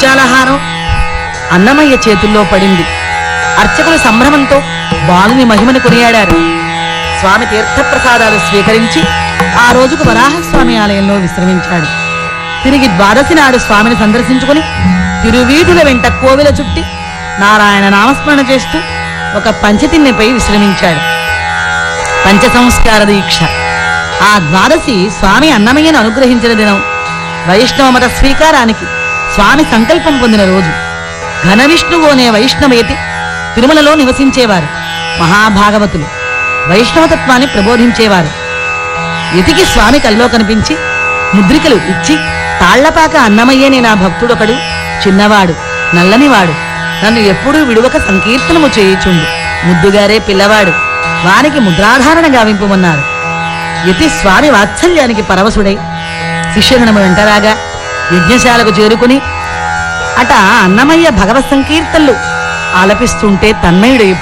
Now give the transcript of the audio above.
చాలహారం అన్నమయ్య చేతుల్లో పడింది అర్చకులు సంభ్రమంతో బాలుని మహిమను కొనియాడారు స్వామి తీర్థప్రసాదాలు స్వీకరించి ఆ రోజుకు వరాహస్వామి ఆలయంలో విశ్రమించాడు తిరిగి ద్వాదశి నాడు స్వామిని సందర్శించుకుని తిరువీధుల వెంట కోవిల చుట్టి నారాయణ నామస్మరణ చేస్తూ ఒక పంచతిన్నెపై విశ్రమించాడు పంచ సంస్కార దీక్ష ఆ ద్వాదశి స్వామి అన్నమయ్యను అనుగ్రహించిన దినం వైష్ణవ మత స్వీకారానికి స్వామి సంకల్పం పొందిన రోజు ఘన విష్ణువు అనే వైష్ణవేతి తిరుమలలో నివసించేవారు మహాభాగవతులు వైష్ణవతత్వాన్ని ప్రబోధించేవారు యతికి స్వామి కల్లో కనిపించి ముద్రికలు ఇచ్చి తాళ్లపాక అన్నమయ్యనే నా భక్తుడొకడు చిన్నవాడు నల్లనివాడు నన్ను ఎప్పుడూ విడువక సంకీర్తనము చేయుచుండు ముద్దుగారే పిల్లవాడు వానికి ముద్రాధారణ గావింపమన్నారు యతి స్వామి వాత్సల్యానికి పరవశుడై శిష్యులను వెంటరాగా యజ్ఞశాలకు చేరుకుని అట అన్నమయ్య భగవత్ సంకీర్తనలు ఆలపిస్తుంటే తన్మయుడైపోయి